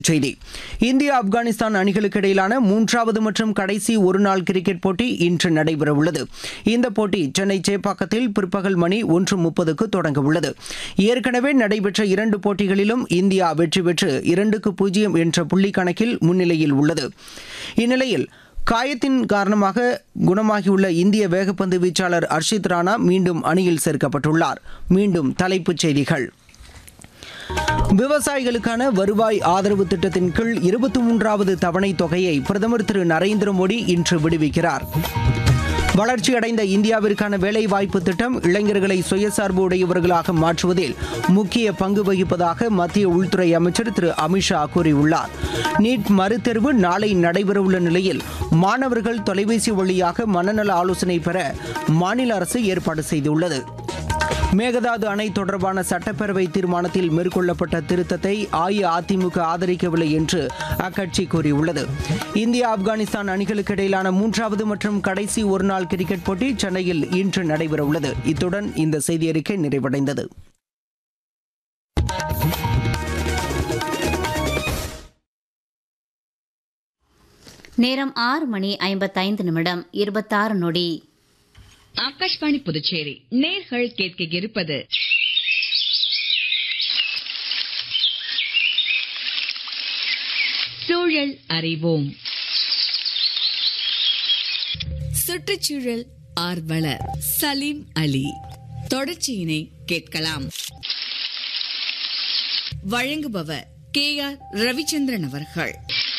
செய்தி இந்தியா ஆப்கானிஸ்தான் அணிகளுக்கு இடையிலான மூன்றாவது மற்றும் கடைசி ஒருநாள் கிரிக்கெட் போட்டி இன்று நடைபெறவுள்ளது இந்த போட்டி சென்னை சேப்பாக்கத்தில் பிற்பகல் மணி ஒன்று முப்பதுக்கு தொடங்க உள்ளது ஏற்கனவே நடைபெற்ற இரண்டு போட்டிகளிலும் இந்தியா வெற்றி பெற்று இரண்டுக்கு பூஜ்ஜியம் என்ற புள்ளி கணக்கில் முன்னிலையில் உள்ளது இந்நிலையில் காயத்தின் காரணமாக குணமாகியுள்ள இந்திய வேகப்பந்து வீச்சாளர் அர்ஷித் ராணா மீண்டும் அணியில் சேர்க்கப்பட்டுள்ளார் மீண்டும் தலைப்புச் செய்திகள் விவசாயிகளுக்கான வருவாய் ஆதரவு திட்டத்தின் கீழ் இருபத்தி மூன்றாவது தவணை தொகையை பிரதமர் திரு நரேந்திர மோடி இன்று விடுவிக்கிறார் வளர்ச்சியடைந்த இந்தியாவிற்கான வேலைவாய்ப்பு திட்டம் இளைஞர்களை சுயசார்பு உடையவர்களாக மாற்றுவதில் முக்கிய பங்கு வகிப்பதாக மத்திய உள்துறை அமைச்சர் திரு அமித்ஷா கூறியுள்ளார் நீட் மறுதேர்வு நாளை நடைபெறவுள்ள நிலையில் மாணவர்கள் தொலைபேசி வழியாக மனநல ஆலோசனை பெற மாநில அரசு ஏற்பாடு செய்துள்ளது மேகதாது அணை தொடர்பான சட்டப்பேரவை தீர்மானத்தில் மேற்கொள்ளப்பட்ட திருத்தத்தை அஇஅதிமுக ஆதரிக்கவில்லை என்று அக்கட்சி கூறியுள்ளது இந்தியா ஆப்கானிஸ்தான் அணிகளுக்கு இடையிலான மூன்றாவது மற்றும் கடைசி ஒருநாள் கிரிக்கெட் போட்டி சென்னையில் இன்று நடைபெறவுள்ளது இத்துடன் இந்த செய்தி அறிக்கை நிறைவடைந்தது நேரம் ஆறு மணி ஐம்பத்தைந்து நிமிடம் இருபத்தாறு நொடி ஆகாஷ்வாணி புதுச்சேரி நேர்கள் கேட்க இருப்பது சூழல் அறிவோம் சுற்றுச்சூழல் ஆர்வலர் சலீம் அலி தொடர்ச்சியினை கேட்கலாம் வழங்குபவர் கே ஆர் ரவிச்சந்திரன் அவர்கள்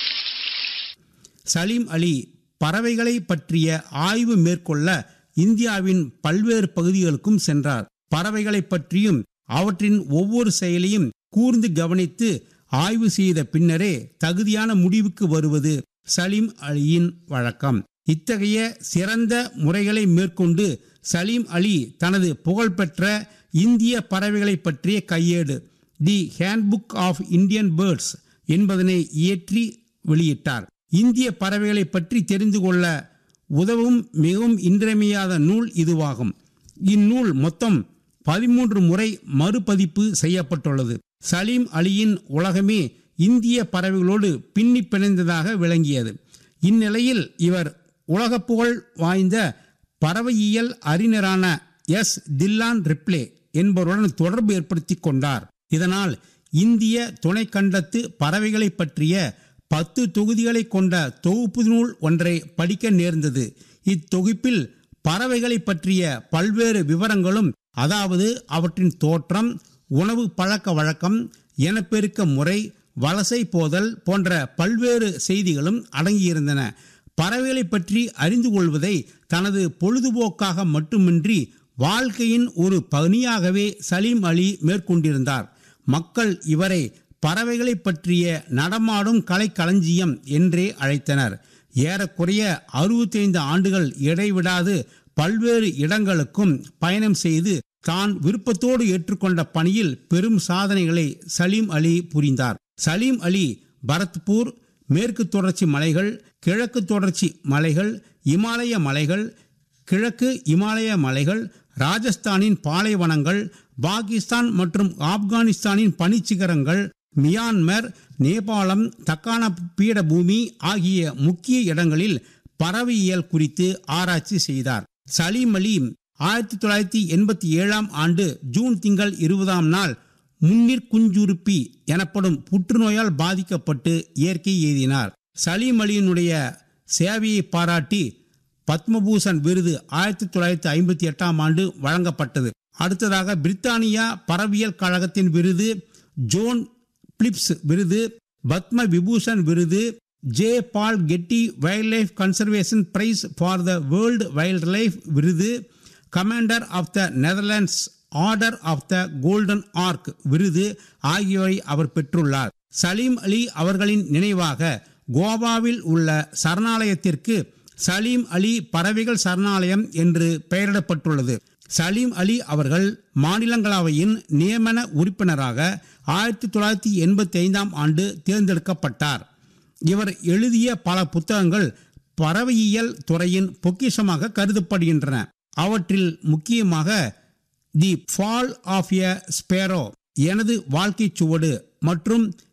சலீம் அலி பறவைகளை பற்றிய ஆய்வு மேற்கொள்ள இந்தியாவின் பல்வேறு பகுதிகளுக்கும் சென்றார் பறவைகளை பற்றியும் அவற்றின் ஒவ்வொரு செயலையும் கூர்ந்து கவனித்து ஆய்வு செய்த பின்னரே தகுதியான முடிவுக்கு வருவது சலீம் அலியின் வழக்கம் இத்தகைய சிறந்த முறைகளை மேற்கொண்டு சலீம் அலி தனது புகழ்பெற்ற இந்திய பறவைகளை பற்றிய கையேடு the handbook of Indian birds என்பதனை இயற்றி வெளியிட்டார் இந்திய பறவைகளை பற்றி தெரிந்து கொள்ள உதவும் மிகவும் இன்றியமையாத நூல் இதுவாகும் இந்நூல் மொத்தம் பதிமூன்று முறை மறுபதிப்பு செய்யப்பட்டுள்ளது சலீம் அலியின் உலகமே இந்திய பறவைகளோடு பின்னி பிணைந்ததாக விளங்கியது இந்நிலையில் இவர் உலக புகழ் வாய்ந்த பறவையியல் அறிஞரான எஸ் தில்லான் ரிப்ளே என்பவருடன் தொடர்பு ஏற்படுத்தி கொண்டார் இதனால் இந்திய துணைக்கண்டத்து பறவைகளை பற்றிய பத்து தொகுதிகளை கொண்ட தொகுப்பு நூல் ஒன்றை படிக்க நேர்ந்தது இத்தொகுப்பில் பறவைகளை பற்றிய பல்வேறு விவரங்களும் அதாவது அவற்றின் தோற்றம் உணவு பழக்க வழக்கம் இனப்பெருக்க முறை வலசை போதல் போன்ற பல்வேறு செய்திகளும் அடங்கியிருந்தன பறவைகளை பற்றி அறிந்து கொள்வதை தனது பொழுதுபோக்காக மட்டுமின்றி வாழ்க்கையின் ஒரு பணியாகவே சலீம் அலி மேற்கொண்டிருந்தார் மக்கள் இவரை பறவைகளை பற்றிய நடமாடும் கலைக்களஞ்சியம் என்றே அழைத்தனர் ஏறக்குறைய அறுபத்தைந்து ஆண்டுகள் இடைவிடாது பல்வேறு இடங்களுக்கும் பயணம் செய்து தான் விருப்பத்தோடு ஏற்றுக்கொண்ட பணியில் பெரும் சாதனைகளை சலீம் அலி புரிந்தார் சலீம் அலி பரத்பூர் மேற்கு தொடர்ச்சி மலைகள் கிழக்கு தொடர்ச்சி மலைகள் இமாலய மலைகள் கிழக்கு இமாலய மலைகள் ராஜஸ்தானின் பாலைவனங்கள் பாகிஸ்தான் மற்றும் ஆப்கானிஸ்தானின் பனிச்சிகரங்கள் மியான்மர் நேபாளம் தக்கான பீடபூமி ஆகிய முக்கிய இடங்களில் பறவையியல் குறித்து ஆராய்ச்சி செய்தார் சலீம் அலி ஆயிரத்தி தொள்ளாயிரத்தி எண்பத்தி ஏழாம் ஆண்டு ஜூன் திங்கள் இருபதாம் நாள் முன்னிற் குஞ்சுருப்பி எனப்படும் புற்றுநோயால் பாதிக்கப்பட்டு இயற்கை எய்தினார் சலீம் அலியினுடைய சேவையை பாராட்டி பத்மபூஷன் விருது ஆயிரத்தி தொள்ளாயிரத்தி ஐம்பத்தி எட்டாம் ஆண்டு வழங்கப்பட்டது அடுத்ததாக பிரித்தானியா பறவியல் கழகத்தின் விருது ஜோன் பிலிப்ஸ் விருது பத்ம விபூஷன் விருது J Paul Getty wildlife conservation prize for the world wildlife விருது commander of the Netherlands order of the golden ark விருது ஆகியவை அவர் பெற்றுள்ளார் சலீம் அலி அவர்களின் நினைவாக கோவாவில் உள்ள சரணாலயத்திற்கு சலீம் அலி பறவைகள் சரணாலயம் என்று பெயரிடப்பட்டுள்ளது சலீம் அலி அவர்கள் மாநிலங்களவையின் நியமன உறுப்பினராக ஆயிரத்தி தொள்ளாயிரத்தி எண்பத்தி ஐந்தாம் ஆண்டு தேர்ந்தெடுக்கப்பட்டார் இவர் எழுதிய பல புத்தகங்கள் பறவையியல் துறையின் பொக்கிஷமாக கருதப்படுகின்றன அவற்றில் முக்கியமாக the fall of a sparrow எனது வாழ்க்கை சுவடு மற்றும்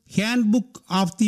ஹேண்ட்புக் ஆஃப் தி